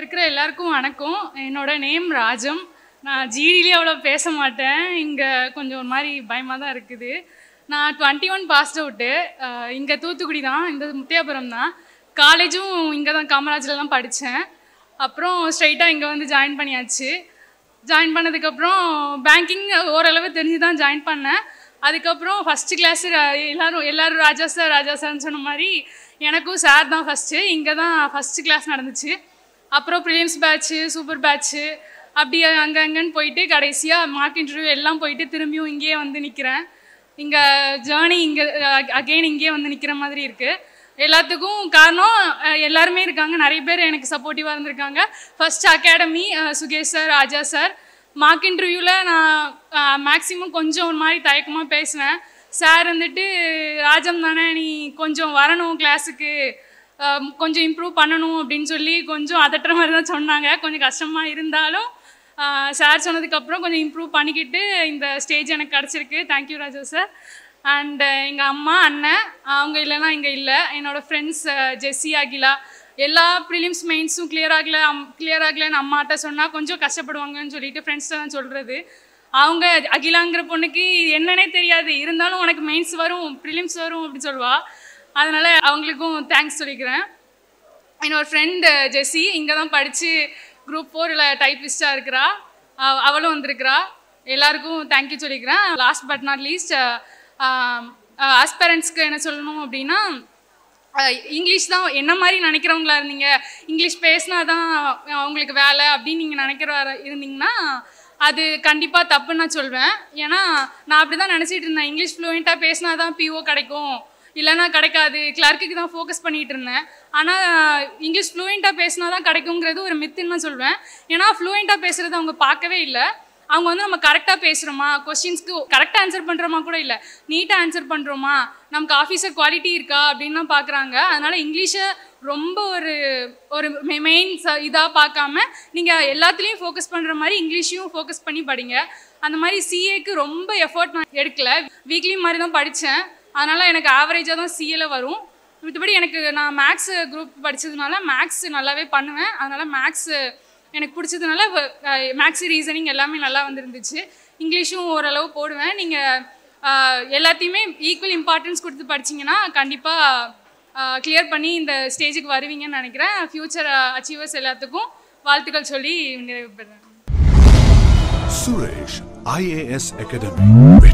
இருக்கிற எல்லாருக்கும் வணக்கம் என்னோட நேம் ராஜம் நான் ஜிடிலேயே அவ்வளோ பேச மாட்டேன் இங்கே கொஞ்சம் ஒரு மாதிரி பயமாக தான் இருக்குது நான் டுவெண்ட்டி ஒன் பாஸ்ட் அவுட்டு இங்கே தூத்துக்குடி தான் இந்த முத்தியாபுரம் தான் காலேஜும் இங்கே தான் காமராஜில் தான் படித்தேன் அப்புறம் ஸ்ட்ரைட்டாக இங்கே வந்து ஜாயின் பண்ணியாச்சு ஜாயின் பண்ணதுக்கப்புறம் பேங்கிங் ஓரளவு தெரிஞ்சு தான் ஜாயின் பண்ணேன் அதுக்கப்புறம் ஃபஸ்ட்டு கிளாஸ் எல்லாரும் எல்லாரும் ராஜா சார் ராஜா சார்னு சொன்ன மாதிரி எனக்கும் சார் தான் ஃபஸ்ட்டு இங்கே தான் ஃபஸ்ட்டு கிளாஸ் நடந்துச்சு அப்புறம் ப்ரிலிம்ஸ் பேட்ச்சு சூப்பர் பேட்ச்சு அப்படி அங்கே அங்கன்னு போயிட்டு கடைசியாக மார்க் இன்டர்வியூ எல்லாம் போயிட்டு திரும்பியும் இங்கேயே வந்து நிற்கிறேன் இங்கே ஜேர்னி இங்கே அகெயின் இங்கேயே வந்து நிற்கிற மாதிரி இருக்குது எல்லாத்துக்கும் காரணம் அஹ், எல்லாருமே இருக்காங்க நிறைய பேர் எனக்கு சப்போர்ட்டிவாக இருந்திருக்காங்க first academy Sukesh sir Raja sir mark இன்டர்வியூவில் நான் மேக்ஸிமம் கொஞ்சம் ஒரு மாதிரி தயக்கமாக பேசுவேன் சார் வந்துட்டு ராஜம் தானே நீ கொஞ்சம் வரணும் கிளாஸுக்கு கொஞ்சம் இம்ப்ரூவ் பண்ணணும் அப்படின்னு சொல்லி கொஞ்சம் அதட்டுற மாதிரி தான் சொன்னாங்க கொஞ்சம் கஷ்டமாக இருந்தாலும் சார் சொன்னதுக்கப்புறம் கொஞ்சம் இம்ப்ரூவ் பண்ணிக்கிட்டு இந்த ஸ்டேஜ் எனக்கு கிடச்சிருக்கு தேங்க்யூ ராஜா சார் அண்ட் எங்கள் அம்மா அண்ணன் அவங்க இல்லைன்னா இங்கே இல்லை என்னோடய ஃப்ரெண்ட்ஸ் ஜெஸ்ஸி அகிலா எல்லா ப்ரிலிம்ஸ் மெயின்ஸும் கிளியர் ஆகல அம் கிளியர் ஆகலைன்னு அம்மாட்ட சொன்னால் கொஞ்சம் கஷ்டப்படுவாங்கன்னு சொல்லிட்டு ஃப்ரெண்ட்ஸ்ட்ட தான் சொல்கிறது அவங்க அகிலாங்கிற பொண்ணுக்கு இது என்னன்னே தெரியாது இருந்தாலும் உனக்கு மெயின்ஸ் வரும் ப்ரிலிம்ஸ் வரும் அப்படி சொல்லுவா அதனால் அவங்களுக்கும் தேங்க்ஸ் சொல்லிக்கிறேன் என்னோட ஃப்ரெண்டு ஜெஸ்ஸி இங்கே தான் படித்து குரூப் ஃபோரில் டைப்பிஸ்டாக இருக்கிறா அவ- அவளும் வந்திருக்கிறா எல்லாருக்கும் தேங்க்யூ சொல்லிக்கிறேன் லாஸ்ட் பட் நாட் லீஸ்ட் ஆஸ்பரண்ட்ஸ்க்கு என்ன சொல்லணும் அப்படின்னா அஹ், இங்கிலீஷ் தான் என்ன மாதிரி நினைக்கிறவங்களா இருந்தீங்க இங்கிலீஷ் பேசினா தான் அவங்களுக்கு வேலை அப்படின்னு நீங்கள் நினைக்கிற இருந்தீங்கன்னா அது கண்டிப்பாக தப்புன்னு நான் சொல்வேன் ஏன்னா நான் அப்படி தான் நினச்சிட்டு இருந்தேன் இங்கிலீஷ் ஃப்ளூயண்ட்டாக பேசினா தான் பிஓ கிடைக்கும் இல்லைன்னா கிடைக்காது கிளர்க்குக்கு தான் ஃபோக்கஸ் பண்ணிட்டு இருந்தேன் ஆனால் இங்கிலீஷ் ஃப்ளூயண்ட்டாக பேசினா தான் கிடைக்குங்கிறது ஒரு மித்துன்னு தான் சொல்வேன் ஏன்னா ஃப்ளூயண்ட்டாக பேசுகிறது அவங்க பார்க்கவே இல்லை அவங்க வந்து நம்ம கரெக்டாக பேசுகிறோமா கொஸ்டின்ஸ்க்கு கரெக்டாக ஆன்சர் பண்ணுறோமா கூட இல்லை நீட்டாக ஆன்சர் பண்ணுறோமா நமக்கு ஆஃபீஸர் குவாலிட்டி இருக்கா அப்படின்னு தான் பார்க்குறாங்க அதனால் இங்கிலீஷை ரொம்ப ஒரு ஒரு மெயின் இதாக பார்க்காம நீங்கள் எல்லாத்துலேயும் ஃபோக்கஸ் பண்ணுற மாதிரி இங்கிலீஷையும் ஃபோக்கஸ் பண்ணி படிங்க அந்த மாதிரி சிஏக்கு ரொம்ப எஃபர்ட் நான் எடுக்கல வீக்லி மாதிரி தான் படித்தேன் அதனால் எனக்கு ஆவரேஜாக தான் சிஏல வரும் மற்றபடி எனக்கு நான் மேக்ஸ் குரூப் படித்ததுனால மேக்ஸ் நல்லாவே பண்ணுவேன் அதனால் மேக்ஸ் எனக்கு பிடிச்சதுனால மேக்ஸ் ரீசனிங் எல்லாமே நல்லா வந்துருந்துச்சு இங்கிலீஷும் ஓரளவு போடுவேன் நீங்கள் எல்லாத்தையுமே ஈக்குவல் இம்பார்ட்டன்ஸ் கொடுத்து படிச்சீங்கன்னா கண்டிப்பாக கிளியர் பண்ணி இந்த ஸ்டேஜுக்கு வருவீங்கன்னு நினைக்கிறேன் ஃப்யூச்சர் அச்சீவர்ஸ் எல்லாத்துக்கும் வாழ்த்துக்கள் சொல்லி நிறைவு பெறுறேன் Suresh IAS Academy.